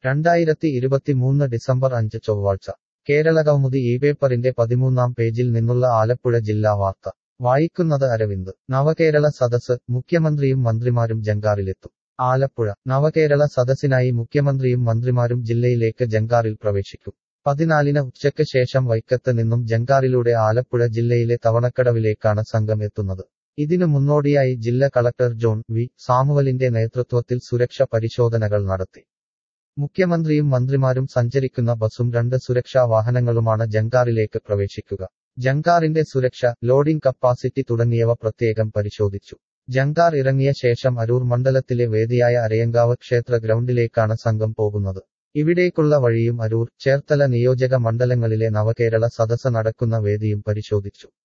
രണ്ടായിരത്തി ഇരുപത്തിമൂന്ന് ഡിസംബർ അഞ്ച് ചൊവ്വാഴ്ച കേരള കൗമുദി ഈ പേപ്പറിന്റെ പതിമൂന്നാം പേജിൽ നിന്നുള്ള ആലപ്പുഴ ജില്ലാ വാർത്ത വായിക്കുന്നത് അരവിന്ദ് നവകേരള സദസ് മുഖ്യമന്ത്രിയും മന്ത്രിമാരും ജങ്കാറിലെത്തും ആലപ്പുഴ നവകേരള സദസ്സിനായി മുഖ്യമന്ത്രിയും മന്ത്രിമാരും ജില്ലയിലേക്ക് ജങ്കാറിൽ പ്രവേശിക്കും പതിനാലിന് ഉച്ചയ്ക്ക് ശേഷം വൈക്കത്ത് നിന്നും ജങ്കാറിലൂടെ ആലപ്പുഴ ജില്ലയിലെ തവണക്കടവിലേക്കാണ് സംഘം എത്തുന്നത് ഇതിനു മുന്നോടിയായി ജില്ലാ കളക്ടർ ജോൺ വി സാമുവലിന്റെ നേതൃത്വത്തിൽ സുരക്ഷ പരിശോധനകൾ നടത്തി മുഖ്യമന്ത്രിയും മന്ത്രിമാരും സഞ്ചരിക്കുന്ന ബസും രണ്ട് സുരക്ഷാ വാഹനങ്ങളുമാണ് ജങ്കാറിലേക്ക് പ്രവേശിക്കുക ജങ്കാറിന്റെ സുരക്ഷ ലോഡിംഗ് കപ്പാസിറ്റി തുടങ്ങിയവ പ്രത്യേകം പരിശോധിച്ചു ജങ്കാർ ഇറങ്ങിയ ശേഷം അരൂർ മണ്ഡലത്തിലെ വേദിയായ അരയങ്കാവ് ക്ഷേത്ര ഗ്രൗണ്ടിലേക്കാണ് സംഘം പോകുന്നത് ഇവിടേക്കുള്ള വഴിയും അരൂർ ചേർത്തല നിയോജക മണ്ഡലങ്ങളിലെ നവകേരള സദസ്സ് നടക്കുന്ന വേദിയും പരിശോധിച്ചു